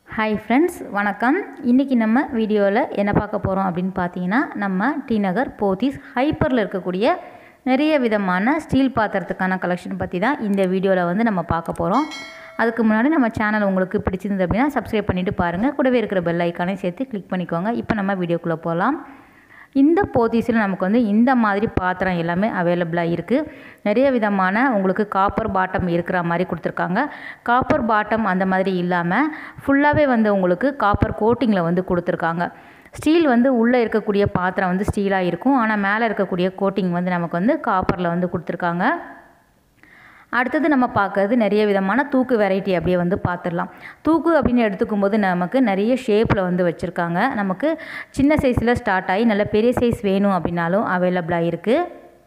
hi friends வணக்கம் இன்றைக்கி நம்ம வீடியோவில் என்ன பார்க்க போகிறோம் அப்படின்னு பார்த்தீங்கன்னா நம்ம டி நகர் போத்தீஸ் ஹைப்பரில் இருக்கக்கூடிய நிறைய விதமான ஸ்டீல் பாத்திரத்துக்கான கலெக்ஷன் பற்றி தான் இந்த வீடியோவில் வந்து நம்ம பார்க்க போகிறோம் அதுக்கு முன்னாடி நம்ம சேனல் உங்களுக்கு பிடிச்சிருந்தது அப்படின்னா சப்ஸ்கிரைப் பண்ணிவிட்டு பாருங்கள் கூடவே இருக்கிற பெல் ஐக்கானையும் சேர்த்து கிளிக் பண்ணிக்கோங்க இப்போ நம்ம வீடியோக்குள்ளே போகலாம் இந்த போத்தீஸில் நமக்கு வந்து இந்த மாதிரி பாத்திரம் எல்லாமே அவைலபிளாக இருக்குது நிறைய விதமான உங்களுக்கு காப்பர் பாட்டம் இருக்கிற மாதிரி கொடுத்துருக்காங்க காப்பர் பாட்டம் அந்த மாதிரி இல்லாமல் ஃபுல்லாகவே வந்து உங்களுக்கு காப்பர் கோட்டிங்கில் வந்து கொடுத்துருக்காங்க ஸ்டீல் வந்து உள்ளே இருக்கக்கூடிய பாத்திரம் வந்து ஸ்டீலாக இருக்கும் ஆனால் மேலே இருக்கக்கூடிய கோட்டிங் வந்து நமக்கு வந்து காப்பரில் வந்து கொடுத்துருக்காங்க அடுத்தது நம்ம பார்க்கறது நிறைய விதமான தூக்கு வெரைட்டி அப்படியே வந்து பார்த்துடலாம் தூக்கு அப்படின்னு எடுத்துக்கும் போது நமக்கு நிறைய ஷேப்பில் வந்து வச்சுருக்காங்க நமக்கு சின்ன சைஸில் ஸ்டார்ட் ஆகி நல்ல பெரிய சைஸ் வேணும் அப்படின்னாலும் அவைலபிளாக இருக்குது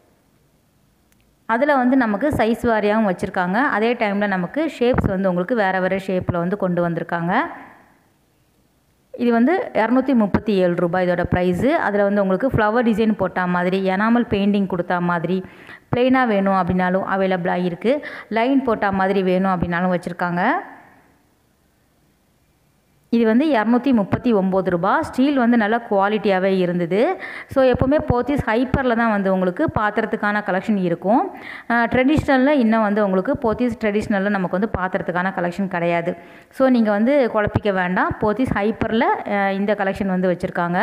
அதில் வந்து நமக்கு சைஸ் வாரியாகவும் வச்சுருக்காங்க அதே டைமில் நமக்கு ஷேப்ஸ் வந்து உங்களுக்கு வேறு வேறு ஷேப்பில் வந்து கொண்டு வந்திருக்காங்க இது வந்து இரநூத்தி முப்பத்தி ஏழு ரூபாய் இதோட ப்ரைஸு அதில் வந்து உங்களுக்கு ஃப்ளவர் டிசைன் போட்ட மாதிரி எனாமல் பெயிண்டிங் கொடுத்தா மாதிரி ப்ளெயினாக வேணும் அப்படின்னாலும் அவைலபிளாக இருக்குது லைன் போட்ட மாதிரி வேணும் அப்படின்னாலும் வச்சுருக்காங்க இது வந்து இரநூத்தி முப்பத்தி ஒம்பது ரூபா ஸ்டீல் வந்து நல்லா குவாலிட்டியாகவே இருந்தது ஸோ எப்போவுமே போத்தீஸ் ஹைப்பரில் தான் வந்து உங்களுக்கு பாத்திரத்துக்கான கலெக்ஷன் இருக்கும் ட்ரெடிஷ்னலில் இன்னும் வந்து உங்களுக்கு போத்தீஸ் ட்ரெடிஷ்னலில் நமக்கு வந்து பாத்திரத்துக்கான கலெக்ஷன் கிடையாது ஸோ நீங்கள் வந்து குழப்பிக்க வேண்டாம் போத்தீஸ் ஹைப்பரில் இந்த கலெக்ஷன் வந்து வச்சுருக்காங்க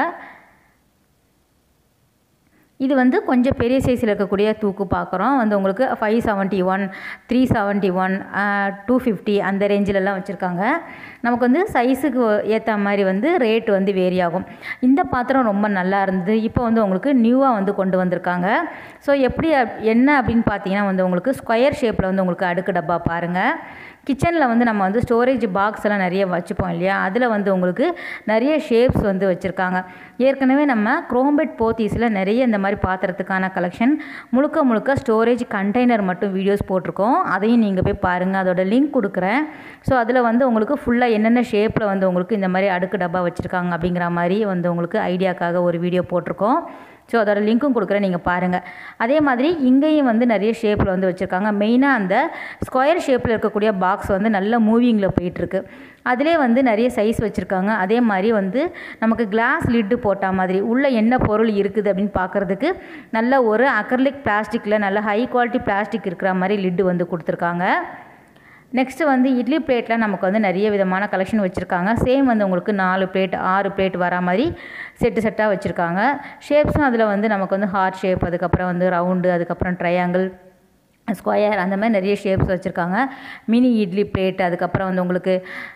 இது வந்து கொஞ்சம் பெரிய சைஸில் இருக்கக்கூடிய தூக்கு பார்க்குறோம் வந்து உங்களுக்கு five seventy one three seventy one two fifty அந்த ரேஞ்சிலலாம் வச்சுருக்காங்க நமக்கு வந்து சைஸுக்கு ஏற்ற மாதிரி வந்து ரேட் வந்து வேரி ஆகும் இந்த பாத்திரம் ரொம்ப நல்லா இருந்தது இப்போ வந்து உங்களுக்கு நியூவாக வந்து கொண்டு வந்திருக்காங்க ஸோ எப்படி என்ன அப்படின்னு பார்த்தீங்கன்னா வந்து உங்களுக்கு ஸ்கொயர் ஷேப்பில் வந்து உங்களுக்கு அடுக்கு டப்பா பாருங்கள் கிச்சனில் வந்து நம்ம வந்து ஸ்டோரேஜ் பாக்ஸ் எல்லாம் நிறைய வச்சுப்போம் இல்லையா அதில் வந்து உங்களுக்கு நிறைய ஷேப்ஸ் வந்து வச்சுருக்காங்க ஏற்கனவே நம்ம குரோம்பெட் போத்தீஸில் நிறைய இந்த மாதிரி பாத்திரத்துக்கான கலெக்ஷன் முழுக்க முழுக்க ஸ்டோரேஜ் கண்டெய்னர் மட்டும் வீடியோஸ் போட்டிருக்கோம் அதையும் நீங்கள் போய் பாருங்கள் அதோட லிங்க் கொடுக்குறேன் ஸோ அதில் வந்து உங்களுக்கு ஃபுல்லாக என்னென்ன ஷேப்பில் வந்து உங்களுக்கு இந்த மாதிரி அடுக்கு டப்பா வச்சுருக்காங்க அப்படிங்கிற மாதிரி வந்து உங்களுக்கு ஐடியாக்காக ஒரு வீடியோ போட்டிருக்கோம் ஸோ அதோட லிங்க்கும் கொடுக்குறேன் நீங்கள் பாருங்கள் அதே மாதிரி இங்கேயும் வந்து நிறைய ஷேப்பில் வந்து வச்சுருக்காங்க மெயினாக அந்த ஸ்கொயர் ஷேப்பில் இருக்கக்கூடிய பாக்ஸ் வந்து நல்ல மூவிங்கில் போயிட்டுருக்கு அதிலே வந்து நிறைய சைஸ் வச்சுருக்காங்க அதே மாதிரி வந்து நமக்கு கிளாஸ் லிட்டு போட்ட மாதிரி உள்ளே என்ன பொருள் இருக்குது அப்படின்னு பார்க்குறதுக்கு நல்ல ஒரு அக்ரலிக் பிளாஸ்டிக்கில் நல்ல ஹை குவாலிட்டி பிளாஸ்டிக் இருக்கிற மாதிரி லிட்டு வந்து கொடுத்துருக்காங்க நெக்ஸ்ட்டு வந்து இட்லி பிளேட்டில் நமக்கு வந்து நிறைய விதமான கலெக்ஷன் வச்சுருக்காங்க சேம் வந்து உங்களுக்கு நாலு பிளேட் ஆறு பிளேட் வர மாதிரி செட்டு செட்டாக வச்சுருக்காங்க ஷேப்ஸும் அதில் வந்து நமக்கு வந்து ஹார்ட் ஷேப் அதுக்கப்புறம் வந்து ரவுண்டு அதுக்கப்புறம் ட்ரையாங்கிள் ஸ்கொயர் அந்த மாதிரி நிறைய ஷேப்ஸ் வச்சுருக்காங்க மினி இட்லி பிளேட் அதுக்கப்புறம் வந்து உங்களுக்கு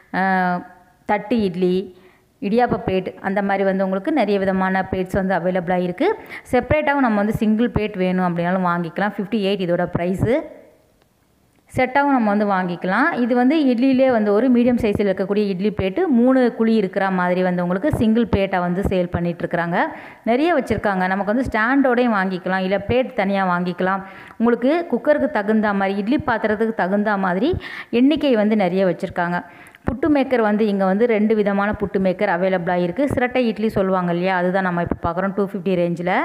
தட்டு இட்லி இடியாப்ப பிளேட் அந்த மாதிரி வந்து உங்களுக்கு நிறைய விதமான பிளேட்ஸ் வந்து அவைலபிளாக இருக்குது செப்பரேட்டாகவும் நம்ம வந்து சிங்கிள் பிளேட் வேணும் அப்படின்னாலும் வாங்கிக்கலாம் ஃபிஃப்டி எயிட் இதோட ப்ரைஸு செட்டாகவும் நம்ம வந்து வாங்கிக்கலாம் இது வந்து இட்லியிலே வந்து ஒரு மீடியம் சைஸில் இருக்கக்கூடிய இட்லி பிளேட்டு மூணு குழி இருக்கிற மாதிரி வந்து உங்களுக்கு சிங்கிள் பிளேட்டாக வந்து சேல் பண்ணிகிட்ருக்குறாங்க நிறைய வச்சுருக்காங்க நமக்கு வந்து ஸ்டாண்டோடையும் வாங்கிக்கலாம் இல்லை பிளேட் தனியாக வாங்கிக்கலாம் உங்களுக்கு குக்கருக்கு தகுந்த மாதிரி இட்லி பாத்திரத்துக்கு தகுந்த மாதிரி எண்ணிக்கை வந்து நிறைய வச்சுருக்காங்க புட்டு மேக்கர் வந்து இங்கே வந்து ரெண்டு விதமான புட்டு மேக்கர் அவைலபிளாக இருக்குது சிரட்டை இட்லி சொல்லுவாங்க இல்லையா அதுதான் நம்ம இப்போ பார்க்குறோம் டூ ஃபிஃப்டி ரேஞ்சில்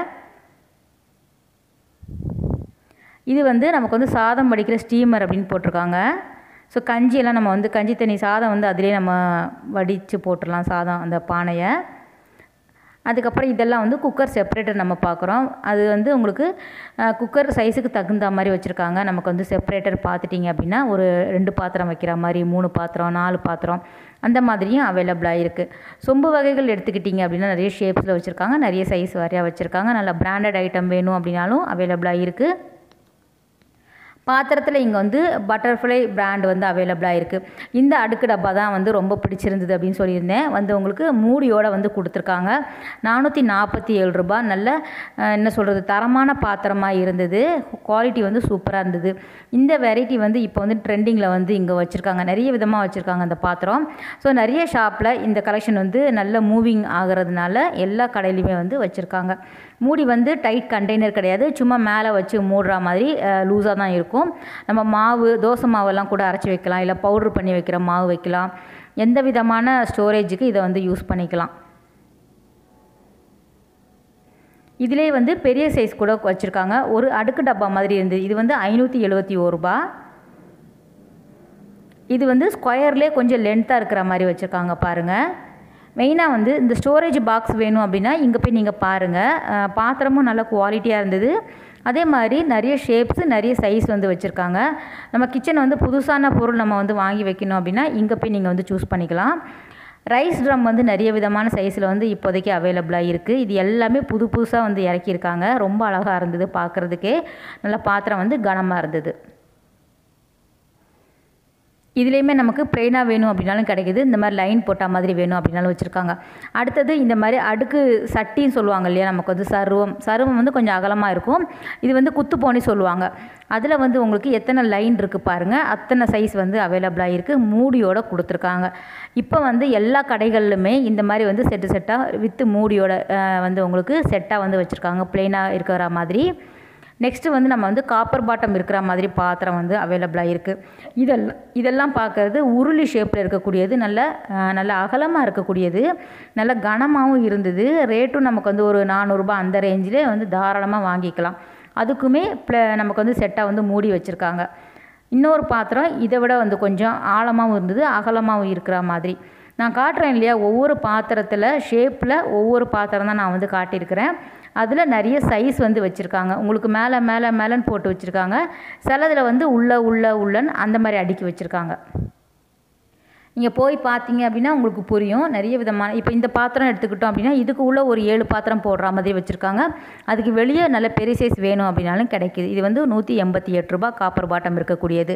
இது வந்து நமக்கு வந்து சாதம் வடிக்கிற ஸ்டீமர் அப்படின்னு போட்டிருக்காங்க ஸோ கஞ்சியெல்லாம் நம்ம வந்து கஞ்சி தண்ணி சாதம் வந்து அதிலே நம்ம வடித்து போட்டுடலாம் சாதம் அந்த பானையை அதுக்கப்புறம் இதெல்லாம் வந்து குக்கர் செப்பரேட்டர் நம்ம பார்க்குறோம் அது வந்து உங்களுக்கு குக்கர் சைஸுக்கு தகுந்த மாதிரி வச்சுருக்காங்க நமக்கு வந்து செப்பரேட்டர் பார்த்துட்டிங்க அப்படின்னா ஒரு ரெண்டு பாத்திரம் வைக்கிற மாதிரி மூணு பாத்திரம் நாலு பாத்திரம் அந்த மாதிரியும் அவைலபிளாக இருக்குது சொம்பு வகைகள் எடுத்துக்கிட்டிங்க அப்படின்னா நிறைய ஷேப்ஸில் வச்சுருக்காங்க நிறைய சைஸ் வாரியாக வச்சுருக்காங்க நல்ல பிராண்டட் ஐட்டம் வேணும் அப்படின்னாலும் அவைலபிளாக இருக்குது பாத்திரத்தில் இங்கே வந்து பட்டர்ஃப்ளை பிராண்ட் வந்து அவைலபிளாக இருக்குது இந்த அடுக்கு டப்பா தான் வந்து ரொம்ப பிடிச்சிருந்தது அப்படின்னு சொல்லியிருந்தேன் வந்து உங்களுக்கு மூடியோடு வந்து கொடுத்துருக்காங்க நானூற்றி நாற்பத்தி ஏழு ரூபா நல்ல என்ன சொல்கிறது தரமான பாத்திரமாக இருந்தது குவாலிட்டி வந்து சூப்பராக இருந்தது இந்த வெரைட்டி வந்து இப்போ வந்து ட்ரெண்டிங்கில் வந்து இங்கே வச்சுருக்காங்க நிறைய விதமாக வச்சுருக்காங்க அந்த பாத்திரம் ஸோ நிறைய ஷாப்பில் இந்த கலெக்ஷன் வந்து நல்ல மூவிங் ஆகிறதுனால எல்லா கடையிலையுமே வந்து வச்சுருக்காங்க மூடி வந்து டைட் கண்டெய்னர் கிடையாது சும்மா மேலே வச்சு மூடுற மாதிரி லூஸாக தான் இருக்கும் நம்ம மாவு தோசை மாவெல்லாம் கூட அரைச்சி வைக்கலாம் இல்லை பவுட்ரு பண்ணி வைக்கிற மாவு வைக்கலாம் எந்த விதமான ஸ்டோரேஜுக்கு இதை வந்து யூஸ் பண்ணிக்கலாம் இதிலே வந்து பெரிய சைஸ் கூட வச்சுருக்காங்க ஒரு அடுக்கு டப்பா மாதிரி இருந்தது இது வந்து ஐநூற்றி எழுபத்தி ஒரு ரூபா இது வந்து ஸ்கொயர்லேயே கொஞ்சம் லென்த்தாக இருக்கிற மாதிரி வச்சுருக்காங்க பாருங்கள் மெயினாக வந்து இந்த ஸ்டோரேஜ் பாக்ஸ் வேணும் அப்படின்னா இங்கே போய் நீங்கள் பாருங்கள் பாத்திரமும் நல்ல குவாலிட்டியாக இருந்தது அதே மாதிரி நிறைய ஷேப்ஸு நிறைய சைஸ் வந்து வச்சுருக்காங்க நம்ம கிச்சனை வந்து புதுசான பொருள் நம்ம வந்து வாங்கி வைக்கணும் அப்படின்னா இங்கே போய் நீங்கள் வந்து சூஸ் பண்ணிக்கலாம் ரைஸ் ட்ரம் வந்து நிறைய விதமான சைஸில் வந்து இப்போதைக்கு அவைலபிளாக இருக்குது இது எல்லாமே புது புதுசாக வந்து இறக்கியிருக்காங்க ரொம்ப அழகாக இருந்தது பார்க்குறதுக்கே நல்ல பாத்திரம் வந்து கனமாக இருந்தது இதுலேயுமே நமக்கு ப்ளெயினாக வேணும் அப்படின்னாலும் கிடைக்குது இந்த மாதிரி லைன் போட்டால் மாதிரி வேணும் அப்படின்னாலும் வச்சுருக்காங்க அடுத்தது இந்த மாதிரி அடுக்கு சட்டின்னு சொல்லுவாங்க இல்லையா நமக்கு வந்து சருவம் சருவம் வந்து கொஞ்சம் அகலமாக இருக்கும் இது வந்து குத்துப்போனி சொல்லுவாங்க அதில் வந்து உங்களுக்கு எத்தனை லைன் இருக்குது பாருங்கள் அத்தனை சைஸ் வந்து அவைலபிளாக இருக்குது மூடியோடு கொடுத்துருக்காங்க இப்போ வந்து எல்லா கடைகள்லுமே இந்த மாதிரி வந்து செட்டு செட்டாக வித்து மூடியோட வந்து உங்களுக்கு செட்டாக வந்து வச்சுருக்காங்க ப்ளெயினாக இருக்கிற மாதிரி நெக்ஸ்ட்டு வந்து நம்ம வந்து காப்பர் பாட்டம் இருக்கிற மாதிரி பாத்திரம் வந்து அவைலபிளாக இருக்குது இதெல்லாம் இதெல்லாம் பார்க்குறது உருளி ஷேப்பில் இருக்கக்கூடியது நல்ல நல்ல அகலமாக இருக்கக்கூடியது நல்ல கனமாகவும் இருந்தது ரேட்டும் நமக்கு வந்து ஒரு நானூறுரூபா அந்த ரேஞ்சிலே வந்து தாராளமாக வாங்கிக்கலாம் அதுக்குமே ப்ள நமக்கு வந்து செட்டாக வந்து மூடி வச்சுருக்காங்க இன்னொரு பாத்திரம் இதை விட வந்து கொஞ்சம் ஆழமாகவும் இருந்தது அகலமாகவும் இருக்கிற மாதிரி நான் காட்டுறேன் இல்லையா ஒவ்வொரு பாத்திரத்தில் ஷேப்பில் ஒவ்வொரு பாத்திரம் தான் நான் வந்து காட்டியிருக்கிறேன் அதில் நிறைய சைஸ் வந்து வச்சுருக்காங்க உங்களுக்கு மேலே மேலே மேலேன்னு போட்டு வச்சுருக்காங்க சிலதில் வந்து உள்ள உள்ள உள்ளன்னு அந்த மாதிரி அடுக்கி வச்சுருக்காங்க நீங்கள் போய் பார்த்தீங்க அப்படின்னா உங்களுக்கு புரியும் நிறைய விதமான இப்போ இந்த பாத்திரம் எடுத்துக்கிட்டோம் அப்படின்னா இதுக்கு உள்ள ஒரு ஏழு பாத்திரம் போடுற மாதிரி வச்சுருக்காங்க அதுக்கு வெளியே நல்ல பெரிய சைஸ் வேணும் அப்படின்னாலும் கிடைக்கிது இது வந்து நூற்றி எண்பத்தி எட்டு ரூபா காப்பர் பாட்டம் இருக்கக்கூடியது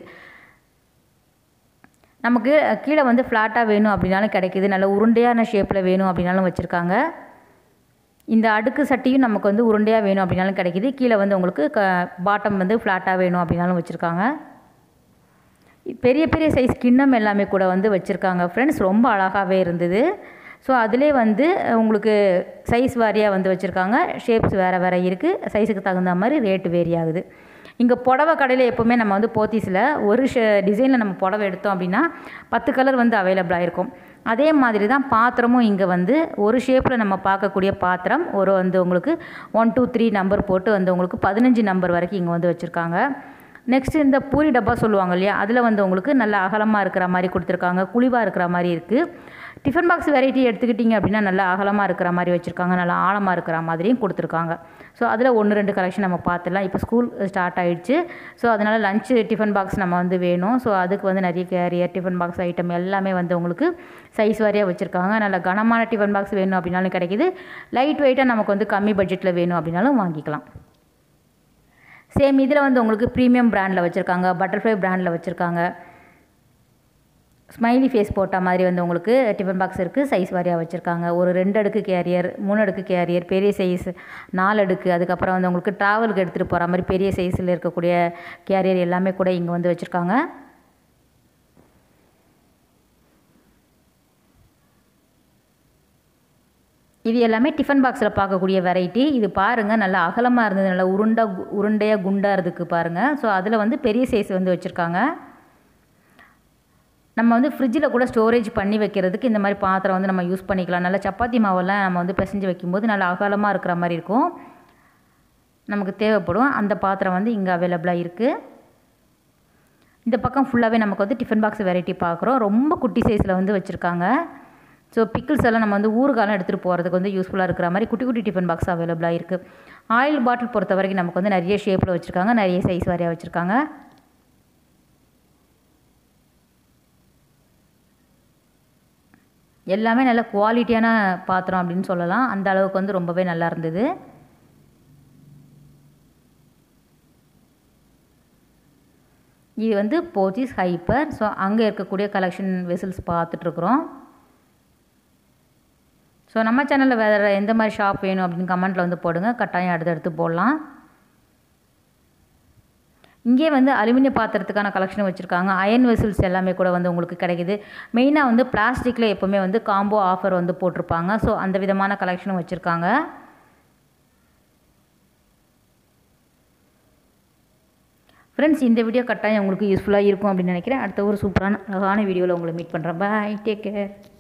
நமக்கு கீழே வந்து ஃப்ளாட்டாக வேணும் அப்படின்னாலும் கிடைக்கிது நல்ல உருண்டையான ஷேப்பில் வேணும் அப்படின்னாலும் வச்சுருக்காங்க இந்த அடுக்கு சட்டியும் நமக்கு வந்து உருண்டையாக வேணும் அப்படின்னாலும் கிடைக்கிது கீழே வந்து உங்களுக்கு க பாட்டம் வந்து ஃப்ளாட்டாக வேணும் அப்படின்னாலும் வச்சுருக்காங்க பெரிய பெரிய சைஸ் கிண்ணம் எல்லாமே கூட வந்து வச்சுருக்காங்க ஃப்ரெண்ட்ஸ் ரொம்ப அழகாகவே இருந்தது ஸோ அதிலே வந்து உங்களுக்கு சைஸ் வாரியாக வந்து வச்சுருக்காங்க ஷேப்ஸ் வேறு வேறு இருக்குது சைஸுக்கு தகுந்த மாதிரி ரேட்டு வேரி ஆகுது இங்கே புடவை கடையில் எப்போவுமே நம்ம வந்து போத்தீஸில் ஒரு ஷ டிசைனில் நம்ம புடவை எடுத்தோம் அப்படின்னா பத்து கலர் வந்து அவைலபிளாக இருக்கும் அதே மாதிரி தான் பாத்திரமும் இங்கே வந்து ஒரு ஷேப்பில் நம்ம பார்க்கக்கூடிய பாத்திரம் ஒரு வந்து உங்களுக்கு ஒன் டூ த்ரீ நம்பர் போட்டு வந்து உங்களுக்கு பதினஞ்சு நம்பர் வரைக்கும் இங்கே வந்து வச்சுருக்காங்க நெக்ஸ்ட் இந்த பூரி டப்பா சொல்லுவாங்க இல்லையா அதில் வந்து உங்களுக்கு நல்ல அகலமாக இருக்கிற மாதிரி கொடுத்துருக்காங்க குழிவாக இருக்கிற மாதிரி இருக்குது டிஃபன் பாக்ஸ் வெரைட்டி எடுத்துக்கிட்டிங்க அப்படின்னா நல்லா அகலமாக இருக்கிற மாதிரி வச்சுருக்காங்க நல்லா ஆழமாக இருக்கிற மாதிரியும் கொடுத்துருக்காங்க ஸோ அதில் ஒன்று ரெண்டு கலெக்ஷன் நம்ம பார்த்துடலாம் இப்போ ஸ்கூல் ஸ்டார்ட் ஆகிடுச்சு ஸோ அதனால் லஞ்சு டிஃபன் பாக்ஸ் நம்ம வந்து வேணும் ஸோ அதுக்கு வந்து நிறைய கேரியர் டிஃபன் பாக்ஸ் ஐட்டம் எல்லாமே வந்து உங்களுக்கு சைஸ் வாரியாக வச்சுருக்காங்க நல்ல கனமான டிஃபன் பாக்ஸ் வேணும் அப்படின்னாலும் கிடைக்கிது லைட் வெயிட்டாக நமக்கு வந்து கம்மி பட்ஜெட்டில் வேணும் அப்படின்னாலும் வாங்கிக்கலாம் சேம் இதில் வந்து உங்களுக்கு ப்ரீமியம் பிராண்டில் வச்சுருக்காங்க பட்டர்ஃப்ளை பிராண்டில் வச்சுருக்காங்க ஸ்மைலி ஃபேஸ் போட்ட மாதிரி வந்து உங்களுக்கு டிஃபன் பாக்ஸ் இருக்குது சைஸ் வாரியாக வச்சுருக்காங்க ஒரு ரெண்டு அடுக்கு கேரியர் மூணு அடுக்கு கேரியர் பெரிய சைஸ் நாலு அடுக்கு அதுக்கப்புறம் வந்து உங்களுக்கு ட்ராவலுக்கு எடுத்துகிட்டு போகிற மாதிரி பெரிய சைஸில் இருக்கக்கூடிய கேரியர் எல்லாமே கூட இங்கே வந்து வச்சுருக்காங்க இது எல்லாமே டிஃபன் பாக்ஸில் பார்க்கக்கூடிய வெரைட்டி இது பாருங்கள் நல்லா அகலமாக இருந்தது நல்லா உருண்டா உருண்டையாக குண்டாக இருக்குது பாருங்கள் ஸோ அதில் வந்து பெரிய சைஸ் வந்து வச்சுருக்காங்க நம்ம வந்து ஃப்ரிட்ஜில் கூட ஸ்டோரேஜ் பண்ணி வைக்கிறதுக்கு இந்த மாதிரி பாத்திரம் வந்து நம்ம யூஸ் பண்ணிக்கலாம் நல்லா சப்பாத்தி மாவெல்லாம் நம்ம வந்து பிசைஞ்சு வைக்கும்போது நல்லா அகலமாக இருக்கிற மாதிரி இருக்கும் நமக்கு தேவைப்படும் அந்த பாத்திரம் வந்து இங்கே அவைலபிளாக இருக்குது இந்த பக்கம் ஃபுல்லாகவே நமக்கு வந்து டிஃபன் பாக்ஸ் வெரைட்டி பார்க்குறோம் ரொம்ப குட்டி சைஸில் வந்து வச்சுருக்காங்க ஸோ பிக்கிள்ஸ் எல்லாம் நம்ம வந்து ஊறுகாலம் எடுத்துகிட்டு போகிறதுக்கு வந்து யூஸ்ஃபுல்லாக இருக்கிற மாதிரி குட்டி குட்டி டிஃபன் பாக்ஸ் அவைலபிளாக இருக்குது ஆயில் பாட்டில் பொறுத்த வரைக்கும் நமக்கு வந்து நிறைய ஷேப்பில் வச்சுருக்காங்க நிறைய சைஸ் வாரியாக வச்சுருக்காங்க எல்லாமே நல்ல குவாலிட்டியான பாத்திரம் அப்படின்னு சொல்லலாம் அந்த அளவுக்கு வந்து ரொம்பவே நல்லா இருந்தது இது வந்து போத்தீஸ் ஹைப்பர் ஸோ அங்கே இருக்கக்கூடிய கலெக்ஷன் வெசல்ஸ் பார்த்துட்ருக்குறோம் ஸோ நம்ம சேனலில் வேறு எந்த மாதிரி ஷாப் வேணும் அப்படின்னு கமெண்ட்டில் வந்து போடுங்க கட்டாயம் அடுத்தடுத்து போடலாம் இங்கே வந்து அலுமினிய பாத்திரத்துக்கான கலெக்ஷன் வச்சுருக்காங்க அயன் வெசல்ஸ் எல்லாமே கூட வந்து உங்களுக்கு கிடைக்குது மெயினாக வந்து பிளாஸ்டிக்கில் எப்போவுமே வந்து காம்போ ஆஃபர் வந்து போட்டிருப்பாங்க ஸோ அந்த விதமான கலெக்ஷனும் வச்சுருக்காங்க ஃப்ரெண்ட்ஸ் இந்த வீடியோ கட்டாயம் உங்களுக்கு யூஸ்ஃபுல்லாக இருக்கும் அப்படின்னு நினைக்கிறேன் அடுத்த ஒரு சூப்பரான அழகான வீடியோவில் உங்களை மீட் பண்ணுறேன் பாய் டேக் கேர்